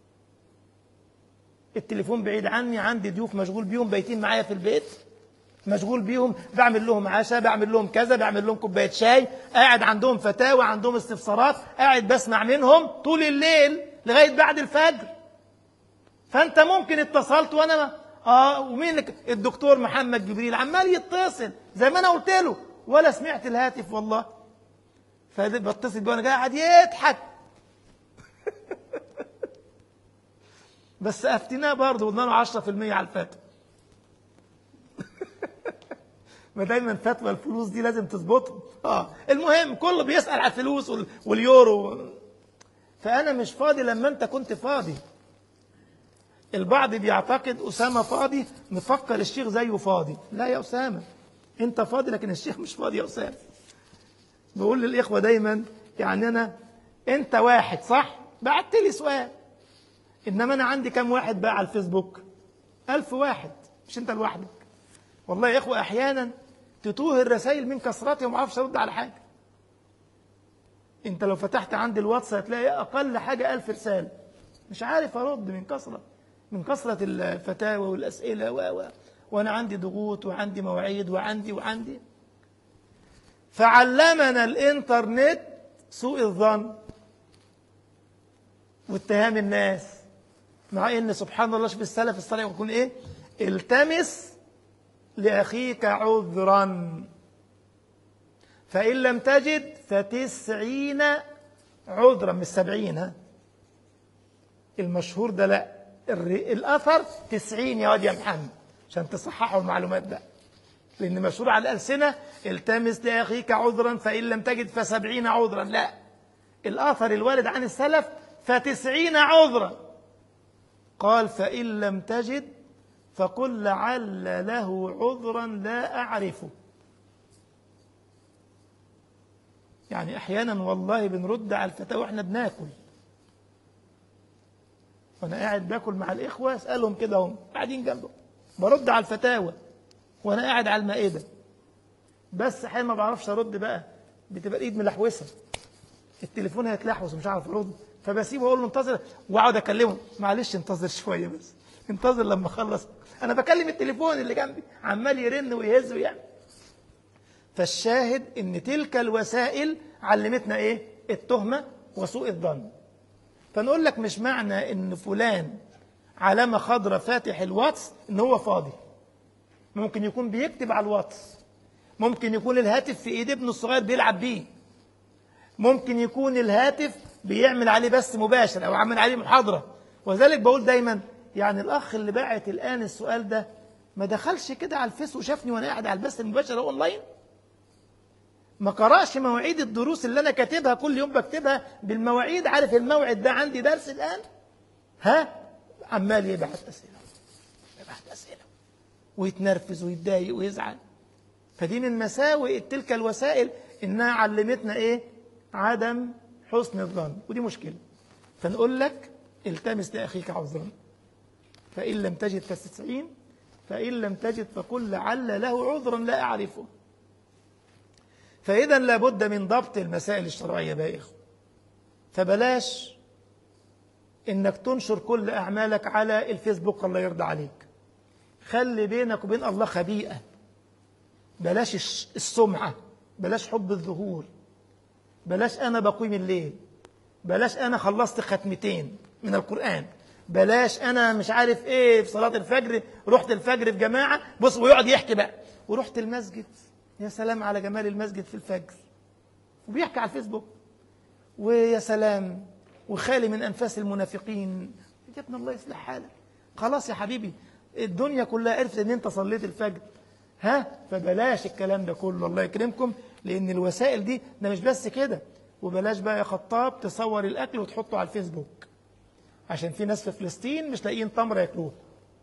التليفون بعيد عني عندي ضيوف مشغول بيهم بايتين معايا في البيت مشغول بيهم بعمل لهم عشاء بعمل لهم كذا بعمل لهم كوبايه شاي قاعد عندهم فتاوى عندهم استفسارات قاعد بسمع منهم طول الليل لغايه بعد الفجر فانت ممكن اتصلت وانا ما اه ومين اللي- الدكتور محمد جبريل عمال يتصل زي ما انا قلت له ولا سمعت الهاتف والله فبتصل بيه وانا قاعد يضحك بس افتناه برضه قلنا له 10% على الفتوى ما دايما فتوى الفلوس دي لازم تظبطهم اه المهم كله بيسال على الفلوس وال- واليورو فانا مش فاضي لما انت كنت فاضي البعض بيعتقد اسامه فاضي مفكر الشيخ زيه فاضي لا يا اسامه انت فاضي لكن الشيخ مش فاضي يا اسامه بقول للاخوه دايما يعني انا انت واحد صح بعت لي سؤال انما انا عندي كم واحد بقى على الفيسبوك ألف واحد مش انت لوحدك والله يا اخوه احيانا تتوه الرسائل من كثرتها وما اعرفش ارد على حاجه انت لو فتحت عندي الواتس هتلاقي اقل حاجه ألف رساله مش عارف ارد من كثره من كثره الفتاوى والاسئله و و وانا عندي ضغوط وعندي مواعيد وعندي وعندي فعلمنا الانترنت سوء الظن واتهام الناس مع ان سبحان الله شوف السلف الصالح يكون ايه التمس لاخيك عذرا فان لم تجد فتسعين عذرا مش سبعين ها المشهور ده لا الر- الاثر تسعين يا واد يا محمد عشان تصححوا المعلومات بقى لان مشهور على الالسنه التمس لاخيك عذرا فان لم تجد فسبعين عذرا لا الاثر الوارد عن السلف فتسعين عذرا قال فإن لم تجد فقل لعل له عذرا لا أعرفه يعني أحيانا والله بنرد على الفتاوى وإحنا بناكل وأنا قاعد باكل مع الإخوة أسألهم كده هم قاعدين جنبهم برد على الفتاوى وأنا قاعد على المائدة بس أحيانا ما بعرفش أرد بقى بتبقى الإيد ملحوسة التليفون هيتلحوس مش عارف ارد فبسيبه واقول له انتظر واقعد اكلمه معلش انتظر شويه بس انتظر لما اخلص انا بكلم التليفون اللي جنبي عمال يرن ويهز ويعمل فالشاهد ان تلك الوسائل علمتنا ايه التهمه وسوء الظن فنقول لك مش معنى ان فلان علامه خضراء فاتح الواتس ان هو فاضي ممكن يكون بيكتب على الواتس ممكن يكون الهاتف في ايد ابنه الصغير بيلعب بيه ممكن يكون الهاتف بيعمل عليه بث مباشر او عمل عليه محاضره وذلك بقول دايما يعني الاخ اللي باعت الان السؤال ده ما دخلش كده على الفيس وشافني وانا قاعد على البث المباشر أو اونلاين ما قرأش مواعيد الدروس اللي انا كاتبها كل يوم بكتبها بالمواعيد عارف الموعد ده عندي درس الان ها عمال يبعت اسئله يبعت اسئله ويتنرفز ويتضايق ويزعل فدي من مساوئ تلك الوسائل إنها علمتنا إيه عدم حسن الظن ودي مشكلة فنقول لك التمس لأخيك عذرا فإن لم تجد فاستعين فإن لم تجد فقل لعل له عذرا لا أعرفه فإذا لابد من ضبط المسائل الشرعية بقى يا إخوة فبلاش إنك تنشر كل أعمالك على الفيسبوك الله يرضى عليك خلي بينك وبين الله خبيئة بلاش الش- السمعة بلاش حب الظهور بلاش أنا بقيم الليل بلاش أنا خلصت ختمتين من القرآن بلاش أنا مش عارف إيه في صلاة الفجر رحت الفجر في جماعة بص ويقعد يحكي بقى ورحت المسجد يا سلام على جمال المسجد في الفجر وبيحكي على الفيسبوك ويا سلام وخالي من أنفاس المنافقين يا ابن الله يصلح حالك خلاص يا حبيبي الدنيا كلها عرفت ان انت صليت الفجر ها فبلاش الكلام ده كله الله يكرمكم لان الوسائل دي ده مش بس كده وبلاش بقى يا خطاب تصور الاكل وتحطه على الفيسبوك عشان في ناس في فلسطين مش لاقيين تمر ياكلوه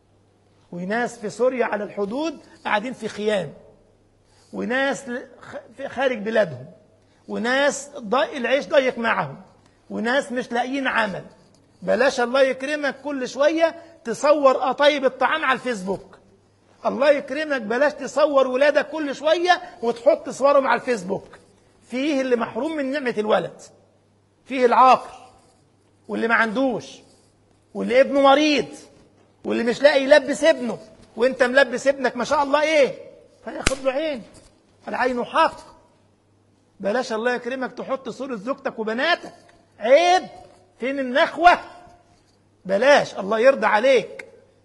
وناس في سوريا على الحدود قاعدين في خيام وناس ل- خ- في خارج بلادهم وناس ضي العيش ضيق معهم وناس مش لاقيين عمل بلاش الله يكرمك كل شوية تصور قطايب الطعام على الفيسبوك الله يكرمك بلاش تصور ولادك كل شوية وتحط صورهم على الفيسبوك فيه اللي محروم من نعمة الولد فيه العاقل واللي ما عندوش واللي ابنه مريض واللي مش لاقي يلبس ابنه وانت ملبس ابنك ما شاء الله ايه فياخد له عين العين حق بلاش الله يكرمك تحط صورة زوجتك وبناتك عيب فين النخوة بلاش الله يرضى عليك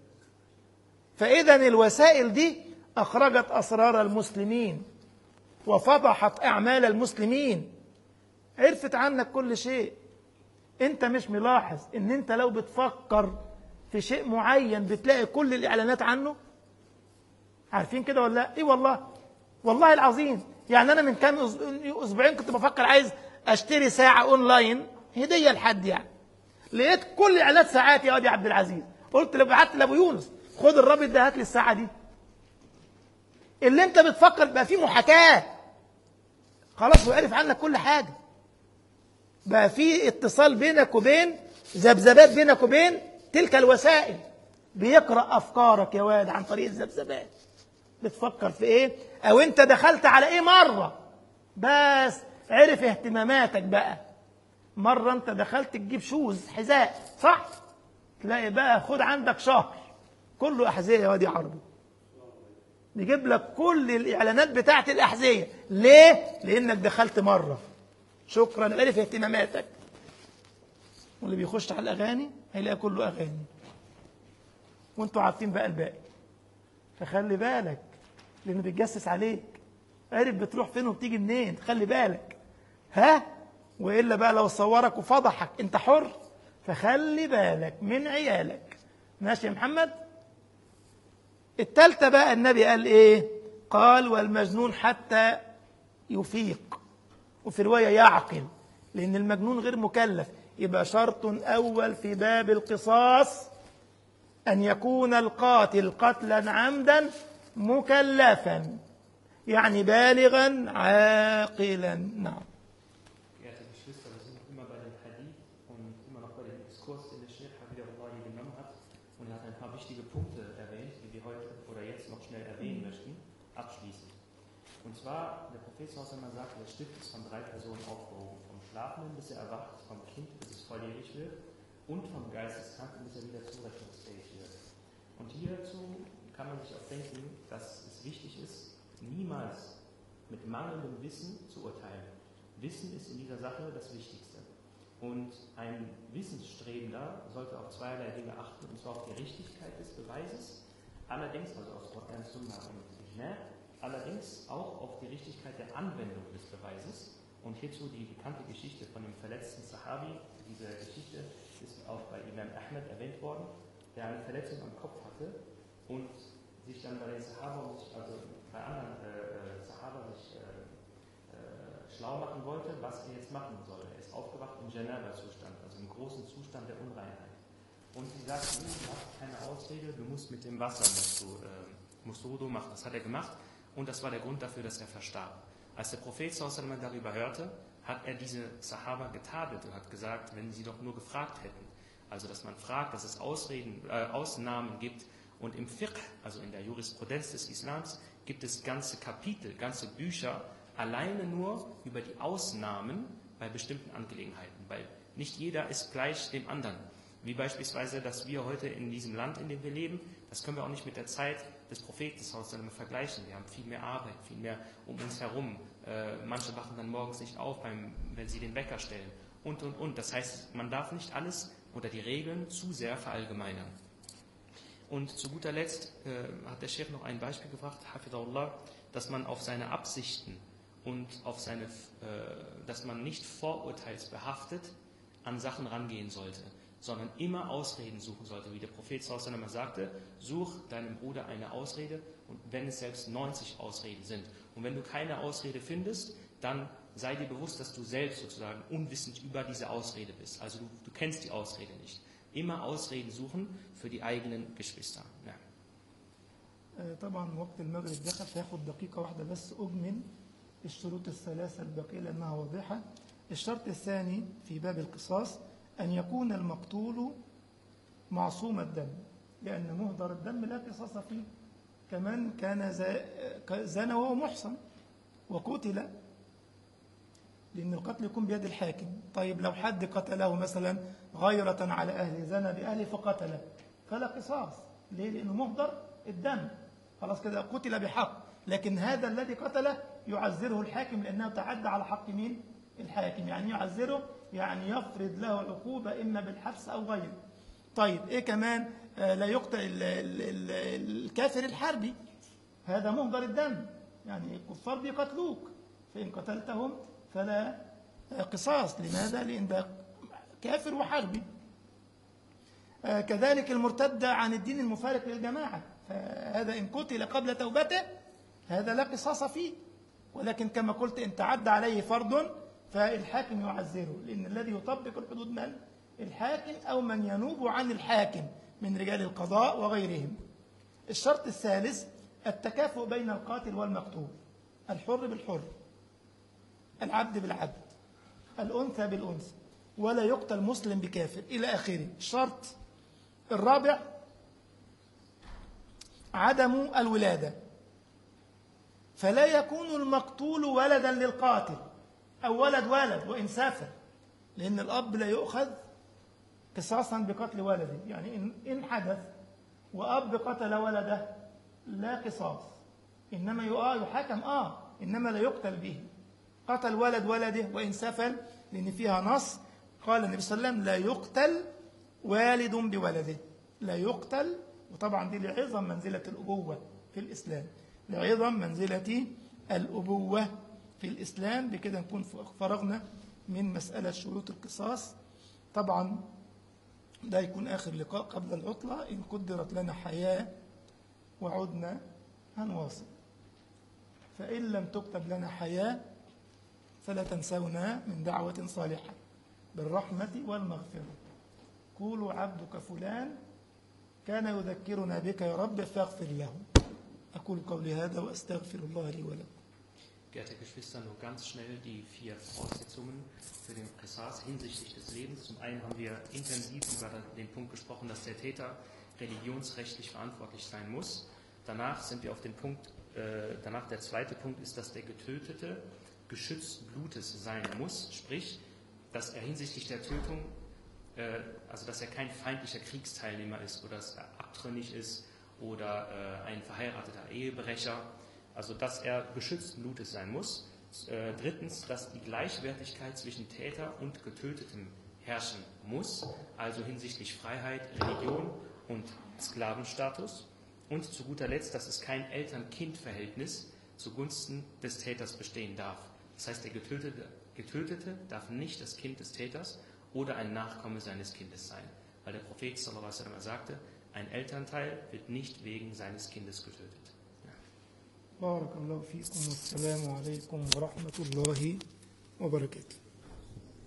فإذا الوسائل دي أخرجت أسرار المسلمين وفضحت أعمال المسلمين عرفت عنك كل شيء انت مش ملاحظ ان انت لو بتفكر في شيء معين بتلاقي كل الاعلانات عنه عارفين كده ولا لا ايه والله والله العظيم يعني انا من كام أس- اسبوعين كنت بفكر عايز اشتري ساعه اونلاين هديه لحد يعني لقيت كل اعلانات ساعات يا واد يا عبد العزيز قلت له بعت لابو يونس خد الرابط ده هات لي الساعه دي اللي انت بتفكر بقى فيه محاكاه خلاص هو عرف عنك كل حاجه بقى في اتصال بينك وبين ذبذبات بينك وبين تلك الوسائل بيقرأ أفكارك يا واد عن طريق الذبذبات بتفكر في إيه أو أنت دخلت على إيه مرة بس عرف اهتماماتك بقى مرة أنت دخلت تجيب شوز حذاء صح تلاقي بقى خد عندك شهر كله أحذية يا واد يا عربي نجيب لك كل الإعلانات بتاعت الأحذية ليه؟ لأنك دخلت مرة شكرا عرف اهتماماتك واللي بيخش على الاغاني هيلاقي كله اغاني وانتوا عارفين بقى الباقي فخلي بالك لانه بيتجسس عليك عرف بتروح فين وبتيجي منين خلي بالك ها والا بقى لو صورك وفضحك انت حر فخلي بالك من عيالك ماشي يا محمد التالتة بقى النبي قال ايه قال والمجنون حتى يفيق وفي رواية يعقل لأن المجنون غير مكلف يبقى شرط أول في باب القصاص أن يكون القاتل قتلا عمدا مكلفا يعني بالغا عاقلا نعم Geehrte Geschwister, wir sind noch immer bei dem Hadith und immer noch bei dem Diskurs, den der Sheikh Hafidullah hier genommen hat und er hat ein paar wichtige Punkte erwähnt, die wir heute oder jetzt noch schnell erwähnen möchten, abschließend. Und zwar, der Prophet Sallallahu immer sagt, der Stift ist von drei Personen aufgehoben. Vom Schlafenden bis er erwacht, vom Kind bis es volljährig wird und vom Geisteskranken bis er wieder zurechnungsfähig wird. Und hierzu kann man sich auch denken, dass es wichtig ist, niemals mit mangelndem Wissen zu urteilen. Wissen ist in dieser Sache das Wichtigste. Und ein Wissensstrebender sollte auf zweierlei Dinge achten, und zwar auf die Richtigkeit des Beweises, allerdings, also aus Quran, Sunna und Ijma, allerdings auch auf die Richtigkeit der Anwendung des Beweises. Und hierzu die bekannte Geschichte von dem verletzten Sahabi. Diese Geschichte ist auch bei Imam Ahmed erwähnt worden, der eine Verletzung am Kopf hatte und sich dann bei den Sahaba, und sich- also bei anderen äh, äh, Sahaba sich äh, äh, schlau machen wollte, was er jetzt machen soll. Er ist aufgewacht im Janaba-Zustand, also im großen Zustand der Unreinheit. Und sie sagten ihm, du hast keine Ausrede, du musst mit dem Wasser musst du, ähm, musst Wudu machen. Das hat er gemacht und das war der Grund dafür, dass er verstarb. Als der Prophet sallallahu darüber hörte, hat er diese Sahaba getadelt und hat gesagt, wenn sie doch nur gefragt hätten. Also, dass man fragt, dass es Ausreden, äh, Ausnahmen gibt. Und im Fiqh, also in der Jurisprudenz des Islams, gibt es ganze Kapitel, ganze Bücher, alleine nur über die Ausnahmen bei bestimmten Angelegenheiten. Weil nicht jeder ist gleich dem anderen. Wie beispielsweise, dass wir heute in diesem Land, in dem wir leben, das können wir auch nicht mit der Zeit des Propheten vergleichen. Wir haben viel mehr Arbeit, viel mehr um uns herum. Äh, manche wachen dann morgens nicht auf, beim, wenn sie den Wecker stellen. Und, und, und. Das heißt, man darf nicht alles oder die Regeln zu sehr verallgemeinern. Und zu guter Letzt äh, hat der Chef noch ein Beispiel gebracht, Hafidullah, dass man auf seine Absichten und auf seine, äh, dass man nicht vorurteilsbehaftet an Sachen rangehen sollte, sondern immer Ausreden suchen sollte. Wie der Prophet sallallahu sagte, such deinem Bruder eine Ausrede und wenn es selbst 90 Ausreden sind. Und wenn du keine Ausrede findest, dann sei dir bewusst, dass du selbst sozusagen unwissend über diese Ausrede bist. Also du, du kennst die Ausrede nicht. Immer Ausreden suchen für die eigenen Geschwister. Ja. آه، طبعا وقت المغرب دخل فياخد دقيقة واحدة بس أجمل الشروط الثلاثة الباقية لأنها واضحة الشرط الثاني في باب القصاص أن يكون المقتول معصوم الدم لأن مهدر الدم لا قصاص فيه كمان كان ز- زنى وهو محصن وقتل لأن القتل يكون بيد الحاكم طيب لو حد قتله مثلا غيرة على أهله زنى بأهله فقتله فلا قصاص ليه؟ لأنه مهدر الدم خلاص كده قتل بحق لكن هذا الذي قتله يعذره الحاكم لأنه تعدى على حق مين؟ الحاكم يعني يعذره يعني يفرض له عقوبة إما بالحبس أو غيره طيب إيه كمان آه لا يقتل ال- ال- ال- الكافر الحربي هذا مهدر الدم يعني الكفار بيقتلوك فإن قتلتهم فلا قصاص لماذا؟ لأن ده كافر وحربي آه، كذلك المرتد عن الدين المفارق للجماعة فهذا إن قتل قبل توبته هذا لا قصاص فيه ولكن كما قلت إن تعدى عليه فرض فالحاكم يعذره لأن الذي يطبق الحدود من؟ الحاكم أو من ينوب عن الحاكم من رجال القضاء وغيرهم الشرط الثالث التكافؤ بين القاتل والمقتول الحر بالحر العبد بالعبد الأنثى بالأنثى ولا يقتل مسلم بكافر إلى آخره الشرط الرابع عدم الولادة فلا يكون المقتول ولدا للقاتل أو ولد ولد وإن سافر لأن الأب لا يؤخذ قصاصا بقتل ولده يعني إن, إن حدث وأب قتل ولده لا قصاص إنما يؤ- يحاكم آه إنما لا يقتل به قتل ولد ولده وإن سفل لأن فيها نص قال النبي صلى الله عليه وسلم لا يقتل والد بولده لا يقتل وطبعا دي لعظم منزلة الأبوة في الإسلام لعظم منزلة الأبوة في الإسلام بكده نكون فرغنا من مسألة شروط القصاص طبعا ده يكون آخر لقاء قبل العطلة إن قدرت لنا حياة وعدنا هنواصل فإن لم تكتب لنا حياة فلا تنسونا من دعوة صالحة بالرحمة والمغفرة قولوا عبدك فلان كان يذكرنا بك يا رب فاغفر له أقول قولي هذا وأستغفر الله لي ولكم Geehrte Geschwister, nur ganz schnell die vier Voraussetzungen für den Qisas hinsichtlich des Lebens. Zum einen haben wir intensiv über den Punkt gesprochen, dass der Täter religionsrechtlich verantwortlich sein muss. Danach sind wir auf den Punkt, äh, danach der zweite Punkt ist, dass der Getötete geschützt Blutes sein muss, sprich, dass er hinsichtlich der Tötung, äh, also dass er kein feindlicher Kriegsteilnehmer ist oder dass er abtrünnig ist oder äh, ein verheirateter Ehebrecher, also dass er geschützten Blutes sein muss. Äh, drittens, dass die Gleichwertigkeit zwischen Täter und Getötetem herrschen muss, also hinsichtlich Freiheit, Religion und Sklavenstatus. Und zu guter Letzt, dass es kein Eltern-Kind-Verhältnis zugunsten des Täters bestehen darf. Das heißt, der Getötete, Getötete darf nicht das Kind des Täters oder ein Nachkomme seines Kindes sein. Weil der Prophet sallallahu alaihi wasallam sagte, ein Elternteil wird nicht wegen seines Kindes getötet. بارك الله فيكم والسلام عليكم ورحمة الله وبركاته